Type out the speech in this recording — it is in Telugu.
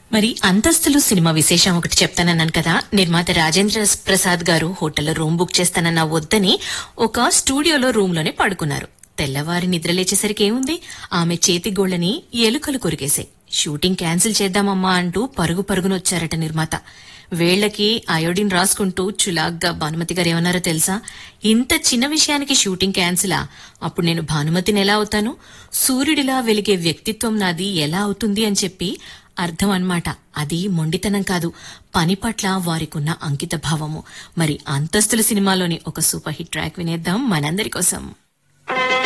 మరి అంతస్తులు సినిమా విశేషం ఒకటి చెప్తానన్నాను కదా నిర్మాత రాజేంద్ర ప్రసాద్ గారు హోటల్లో రూమ్ బుక్ చేస్తానన్న వద్దని ఒక స్టూడియోలో రూమ్ లోనే పడుకున్నారు తెల్లవారి నిద్రలేచేసరికి ఏముంది ఆమె చేతి గోళ్లని ఎలుకలు కొరికేశాయి షూటింగ్ క్యాన్సిల్ చేద్దామమ్మా అంటూ పరుగు పరుగునొచ్చారట నిర్మాత వేళ్లకి అయోడిన్ రాసుకుంటూ చులాగ్గా భానుమతి గారు ఏమన్నారో తెలుసా ఇంత చిన్న విషయానికి షూటింగ్ క్యాన్సిలా అప్పుడు నేను భానుమతిని ఎలా అవుతాను సూర్యుడిలా వెలిగే వ్యక్తిత్వం నాది ఎలా అవుతుంది అని చెప్పి అర్థం అన్నమాట అది మొండితనం కాదు పని పట్ల వారికున్న అంకిత భావము మరి అంతస్తుల సినిమాలోని ఒక సూపర్ హిట్ ట్రాక్ వినేద్దాం మనందరి కోసం